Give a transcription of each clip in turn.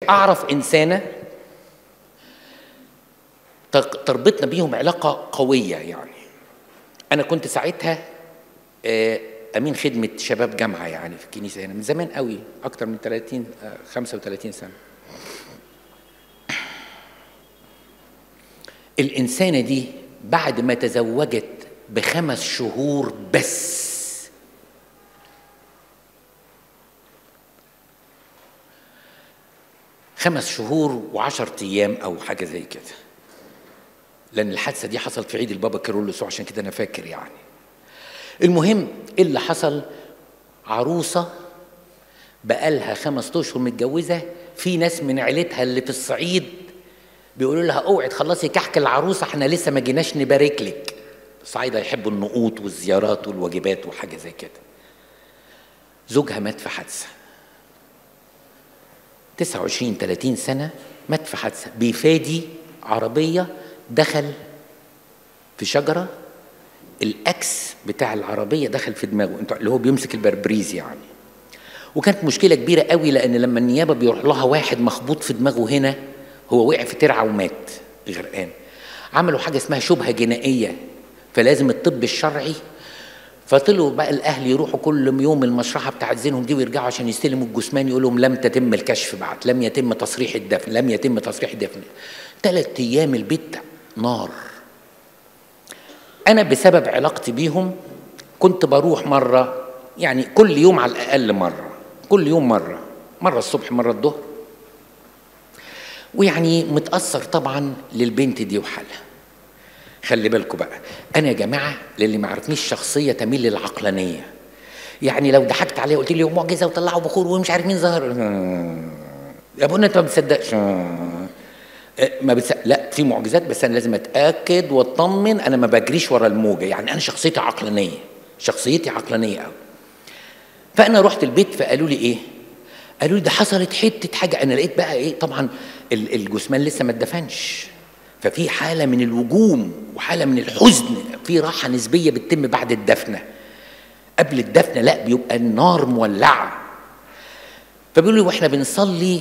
اعرف انسانه تق- تربطنا بيهم علاقه قويه يعني انا كنت ساعتها آه، امين خدمه شباب جامعه يعني في الكنيسه هنا من زمان قوي اكتر من 30 آه، 35 سنه الانسانه دي بعد ما تزوجت بخمس شهور بس خمس شهور وعشر ايام او حاجه زي كده لان الحادثه دي حصلت في عيد البابا كيرلس عشان كده انا فاكر يعني المهم إيه اللي حصل عروسه بقالها خمس اشهر متجوزه في ناس من عيلتها اللي في الصعيد بيقولوا لها اوعي تخلصي كحك العروسه احنا لسه ما جيناش نبارك لك الصعايده يحبوا النقوط والزيارات والواجبات وحاجه زي كده زوجها مات في حادثه 29 30 سنه مات في حادثه بيفادي عربيه دخل في شجره الاكس بتاع العربيه دخل في دماغه انت اللي هو بيمسك البربريز يعني وكانت مشكله كبيره قوي لان لما النيابه بيروح لها واحد مخبوط في دماغه هنا هو وقع في ترعه ومات غرقان عملوا حاجه اسمها شبهه جنائيه فلازم الطب الشرعي فطلعوا بقى الاهل يروحوا كل يوم المشرحه بتاعت زينهم دي ويرجعوا عشان يستلموا الجثمان يقول لهم لم تتم الكشف بعد لم يتم تصريح الدفن لم يتم تصريح الدفن ثلاث ايام البيت نار انا بسبب علاقتي بيهم كنت بروح مره يعني كل يوم على الاقل مره كل يوم مره مره الصبح مره الظهر ويعني متاثر طبعا للبنت دي وحالها خلي بالكم بقى انا يا جماعه للي ما عرفنيش شخصيه تميل للعقلانيه يعني لو ضحكت عليه قلت لي معجزه وطلعوا بخور ومش عارف مين ظهر يا ابونا انت ما بتصدقش ما بتس... لا في معجزات بس انا لازم اتاكد واطمن انا ما بجريش ورا الموجه يعني انا شخصيتي عقلانيه شخصيتي عقلانيه قوي فانا رحت البيت فقالوا لي ايه قالوا لي ده حصلت حته حاجه انا لقيت بقى ايه طبعا ال- الجثمان لسه ما اتدفنش ففي حاله من الوجوم وحاله من الحزن في راحه نسبيه بتتم بعد الدفنه قبل الدفنه لا بيبقى النار مولعه فبيقولوا لي واحنا بنصلي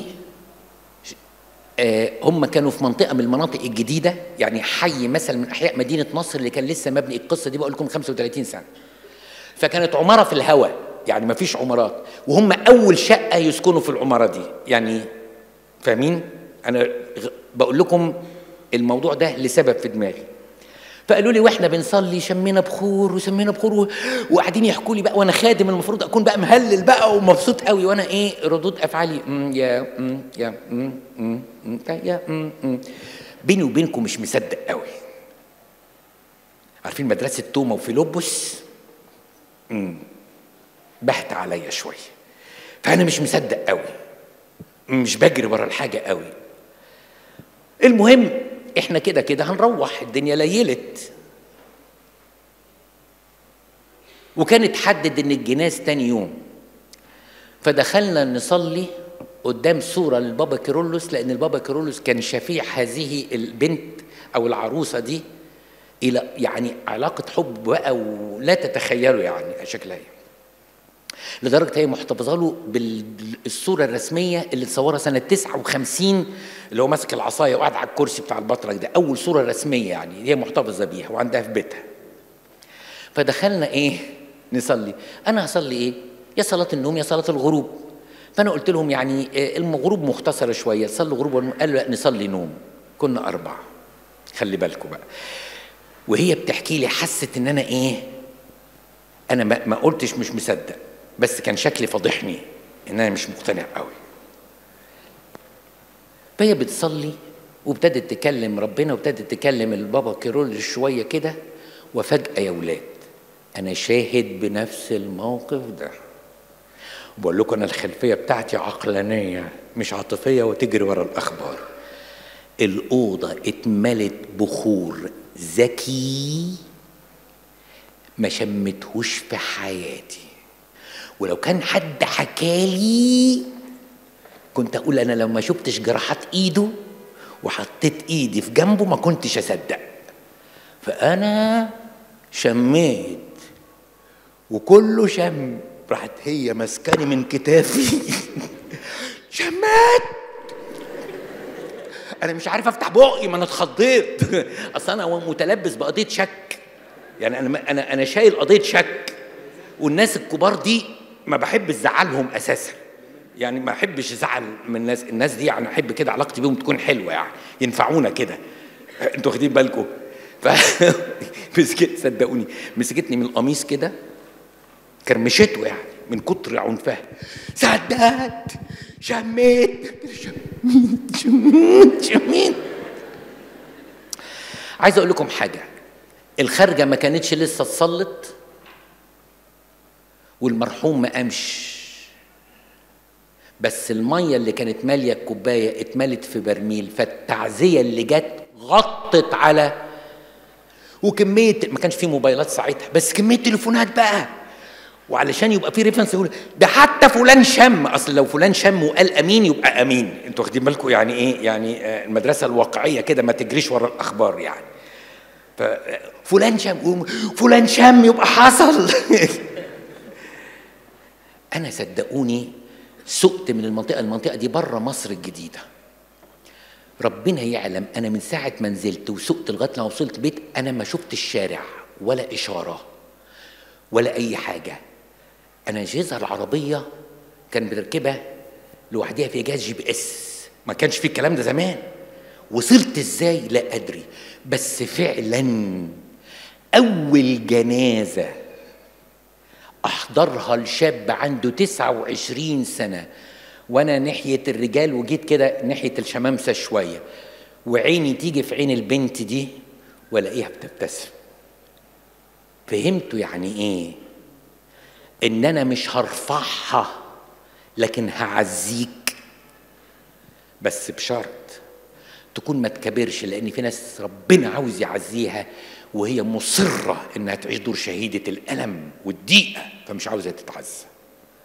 آه، هم كانوا في منطقه من المناطق الجديده يعني حي مثلا من احياء مدينه نصر اللي كان لسه مبني القصه دي بقول لكم 35 سنه فكانت عماره في الهواء يعني ما فيش عمارات وهم اول شقه يسكنوا في العماره دي يعني فاهمين انا غ- بقول لكم الموضوع ده لسبب في دماغي فقالوا لي واحنا بنصلي شمينا بخور وسمينا بخور و... وقاعدين يحكوا لي بقى وانا خادم المفروض اكون بقى مهلل بقى ومبسوط قوي وانا ايه ردود افعالي مم يا مم يا مم مم مم يا مم مم بيني وبينكم مش مصدق قوي عارفين مدرسه توما وفيلبس مم. بحت عليا شويه فانا مش مصدق قوي مش بجري ورا الحاجه قوي المهم احنا كده كده هنروح الدنيا ليلت وكانت حدد ان الجناز تاني يوم فدخلنا نصلي قدام صورة للبابا كيرلس لأن البابا كيرلس كان شفيع هذه البنت أو العروسة دي إلى يعني علاقة حب بقى ولا تتخيلوا يعني شكلها إيه. لدرجة هي محتفظة له بالصورة الرسمية اللي اتصورها سنة 59 اللي هو ماسك العصاية وقاعد على الكرسي بتاع البطرك ده أول صورة رسمية يعني هي محتفظة بيها وعندها في بيتها فدخلنا إيه نصلي أنا هصلي إيه يا صلاة النوم يا صلاة الغروب فأنا قلت لهم يعني آه، الغروب مختصرة شوية تصلوا غروب ولا- قالوا لا نصلي نوم كنا أربعة خلي بالكم بقى وهي بتحكي لي حست ان انا ايه انا ما, ما قلتش مش مصدق بس كان شكلي فاضحني ان انا مش مقتنع قوي فهي بتصلي وابتدت تكلم ربنا وابتدت تكلم البابا كيرول شويه كده وفجاه يا ولاد انا شاهد بنفس الموقف ده بقول لكم انا الخلفيه بتاعتي عقلانيه مش عاطفيه وتجري ورا الاخبار الاوضه اتملت بخور ذكي ما شمتهوش في حياتي ولو كان حد حكالي كنت اقول انا لو ما شفتش جراحات ايده وحطيت ايدي في جنبه ما كنتش اصدق فانا شميت وكله شم راحت هي ماسكاني من كتافي شمات انا مش عارف افتح بقي ما انا اتخضيت اصل انا متلبس بقضيه شك يعني انا انا انا شايل قضيه شك والناس الكبار دي ما بحب ازعلهم اساسا يعني ما احبش ازعل من الناس الناس دي يعني احب كده علاقتي بيهم تكون حلوه يعني ينفعونا كده انتوا واخدين بالكم ف مسكت صدقوني مسكتني من القميص كده كرمشته يعني من كتر عنفها صدقت شميت شميت شميت شميت عايز اقول لكم حاجه الخارجه ما كانتش لسه اتصلت والمرحوم ما قامش بس الميه اللي كانت ماليه الكوبايه اتملت في برميل فالتعزيه اللي جت غطت على وكميه ما كانش في موبايلات ساعتها بس كميه تليفونات بقى وعلشان يبقى في ريفرنس يقول ده حتى فلان شم اصل لو فلان شم وقال امين يبقى امين انتوا واخدين بالكم يعني ايه يعني المدرسه الواقعيه كده ما تجريش ورا الاخبار يعني فلان شم فلان شم يبقى حصل انا صدقوني سقت من المنطقه المنطقه دي بره مصر الجديده ربنا يعلم انا من ساعه ما نزلت وسقت لغايه لما وصلت البيت انا ما شفت الشارع ولا اشاره ولا اي حاجه انا جهازها العربيه كان بتركبها لوحدها في جهاز جي بي اس ما كانش في الكلام ده زمان وصلت ازاي لا ادري بس فعلا اول جنازه احضرها لشاب عنده 29 سنه وانا ناحيه الرجال وجيت كده ناحيه الشمامسه شويه وعيني تيجي في عين البنت دي والاقيها بتبتسم فهمتوا يعني ايه ان انا مش هرفعها لكن هعزيك بس بشرط تكون ما تكبرش لان في ناس ربنا عاوز يعزيها وهي مصره انها تعيش دور شهيده الالم والضيقه فمش عاوزه تتعزى